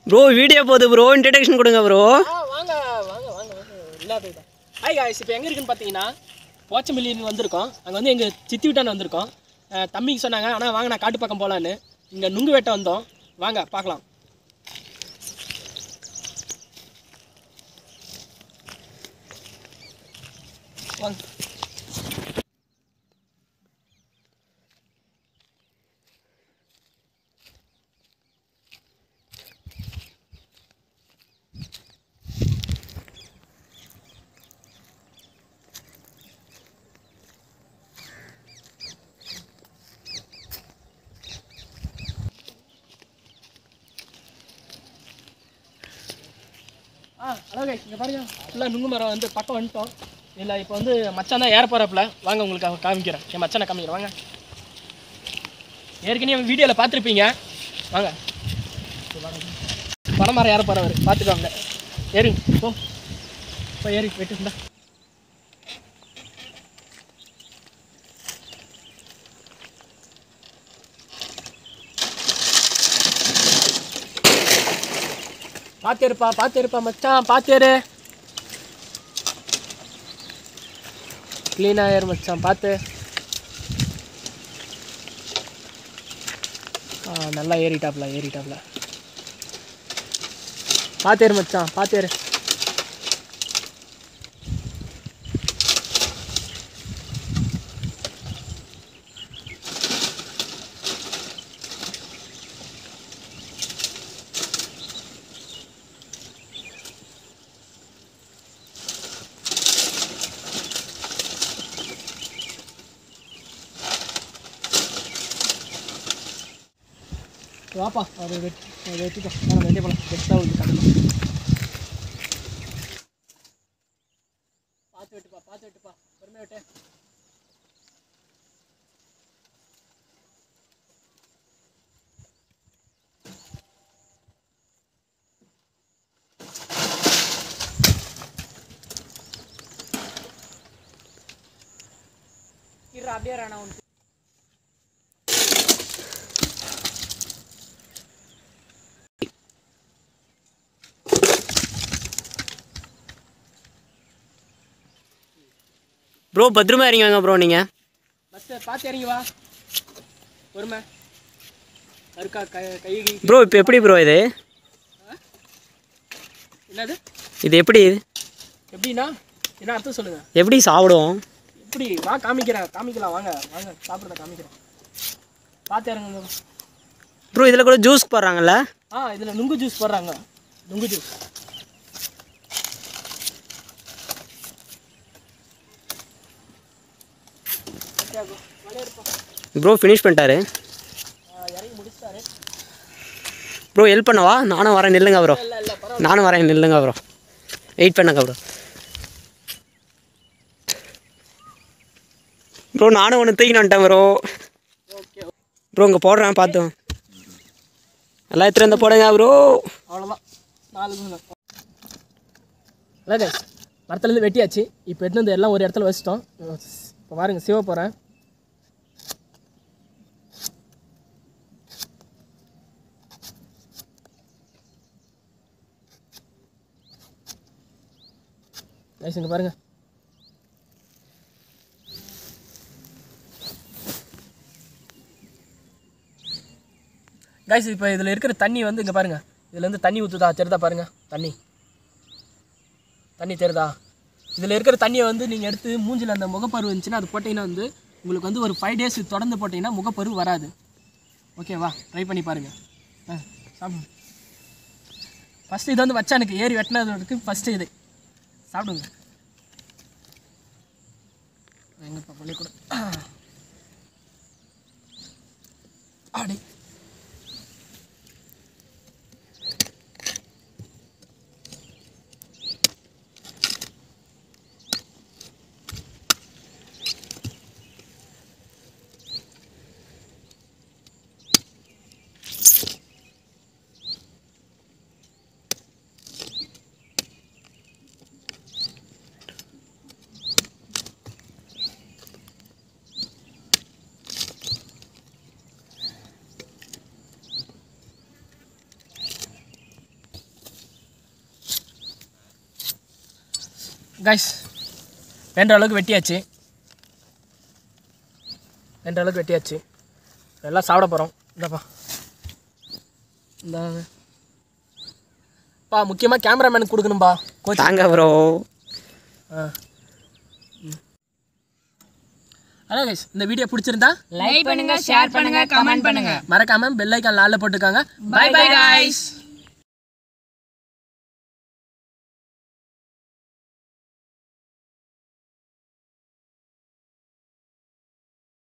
Bro video போகுது bro introduction கொடுங்க bro ஆ வாங்க வாங்க வாங்க வாங்க இல்லாதது ஹாய் காய்ஸ் இப்போ எங்கே இருக்குன்னு பார்த்தீங்கன்னா போச்சமில்லின்னு வந்திருக்கோம் அங்கே வந்து எங்கள் சித்தி வீட்டான வந்திருக்கோம் அஹ் தம்பிக்கு சொன்னாங்க ஆனால் வாங்க நான் காட்டு பக்கம் போகலான்னு இங்கே நுங்கு வெட்ட வந்தோம் வாங்க பார்க்கலாம் வாங்க ஆ ஹலோ கைஸ் இங்கே பாருங்க ஃபுல்லாக நுங்கு மரம் வந்து பக்கம் வந்துட்டோம் இல்லை இப்போ வந்து மச்சான் தான் ஏற போகிறப்பில் வாங்க உங்களுக்கு அவன் காமிக்கிறேன் என் மச்சானை காமிக்கிறேன் வாங்க ஏற்கனவே வீடியோவில் பார்த்துருப்பீங்க வாங்க பணமரம் ஏற போகிறவர் பார்த்துக்கோங்க ஏறுங்க போ இப்போ ஏறி வெட்டுண்டா பாத்தேருப்பா பாத்தேருப்பா மச்சான் பாத்தேரு க்ளீனாக ஏறு மச்சான் பார்த்து ஆ நல்லா ஏறிட்டாப்ல ஏறிட்டாப்ல பாத்தேரு மச்சான் பாத்தேரு வாப்பா அதை வெட்டி அதை வெட்டிக்கோ நான் வெளியே போகலாம் கெட்டாக வந்து கட்டணும் பார்த்து வெட்டுப்பா பார்த்து வெட்டுப்பா பொறுமையாக வெட்டு இருடா, அப்படியே ராணா உனக்கு ப்ரோ பத்திரமா இறங்கிவாங்க ப்ரோ நீங்கள் பஸ் பார்த்து இறங்கி வா பொறுமை இருக்கா கை கை கை- ப்ரோ இப்போ எப்படி ப்ரோ இது என்னது இது எப்படி இது எப்படின்னா என்ன அர்த்தம் சொல்லுங்க எப்படி சாப்பிடுவோம் எப்படி வா காமிக்கிறேன் காமிக்கலாம் வாங்க வாங்க சாப்பிட்றத காமிக்கிறேன் பார்த்து இறங்குங்க ப்ரோ இதில் கூட ஜூஸ் போடுறாங்கல்ல ஆ இதில் நுங்கு ஜூஸ் போடுறாங்க நுங்கு ஜூஸ் ப்ரோ ஃபினிஷ் பண்ணிட்டாரு இறங்கி முடிச்சிட்டாரு ப்ரோ ஹெல்ப் பண்ணவா நானும் வரேன் நில்லுங்க ப்ரோ இல்லை இல்லை பரவாயில்ல நானும் வரேன் நில்லுங்க ப்ரோ வெயிட் பண்ணுங்க ப்ரோ ப்ரோ நானும் ஒன்று தூக்கின்னு வந்துட்டேன் ப்ரோ ஓகே ப்ரோ இங்கே போடுறேன் பார்த்தோம் எல்லாம் எடுத்துகிட்டு வந்து போடுங்க ப்ரோ அவ்வளோதான் நாலு குண்டு. அதான் guys, மரத்துலேருந்து வெட்டியாச்சு இப்போ எடுத்து வந்து எல்லாம் ஒரு இடத்துல வச்சிட்டோம் இப்போ பாருங்க சிவ போகிறேன் கைஸ் இங்கே பாருங்க கைஸ் இப்போ இதில் இருக்கிற தண்ணி வந்து இங்கே பாருங்க இதுலேருந்து தண்ணி ஊற்றுதா தெரிதா பாருங்க தண்ணி தண்ணி தெரிதா இதில் இருக்கிற தண்ணியை வந்து நீங்கள் எடுத்து மூஞ்சில் அந்த முகப்பரு இருந்துச்சுன்னா அது போட்டிங்கன்னா வந்து உங்களுக்கு வந்து ஒரு ஃபைவ் டேஸ் தொடர்ந்து போட்டிங்கன்னா முகப்பரு வராது ஓகேவா ட்ரை பண்ணி பாருங்கள் ஆ சாப்பிடுங்க ஃபஸ்ட்டு இது வந்து வச்சானுக்கு ஏறி வெட்டினதுக்கு ஃபஸ்ட்டு இது சாப்பிடுங்க எங்கப்பா பள்ளிக்கூடம் அடி கைஸ் வேண்ட அளவுக்கு வெட்டியாச்சு வேண்ட அளவுக்கு வெட்டியாச்சு எல்லாம் சாப்பிட போகிறோம் இந்தப்பா இந்தாங்க பா முக்கியமாக கேமராமேனுக்கு கொடுக்கணும்பா கோச் தாங்க ப்ரோ ஆ அதான் கைஸ் இந்த வீடியோ பிடிச்சிருந்தா லைக் பண்ணுங்க ஷேர் பண்ணுங்க கமெண்ட் பண்ணுங்க மறக்காம பெல் ஐக்கான் லால போட்டுக்காங்க பை பை கைஸ்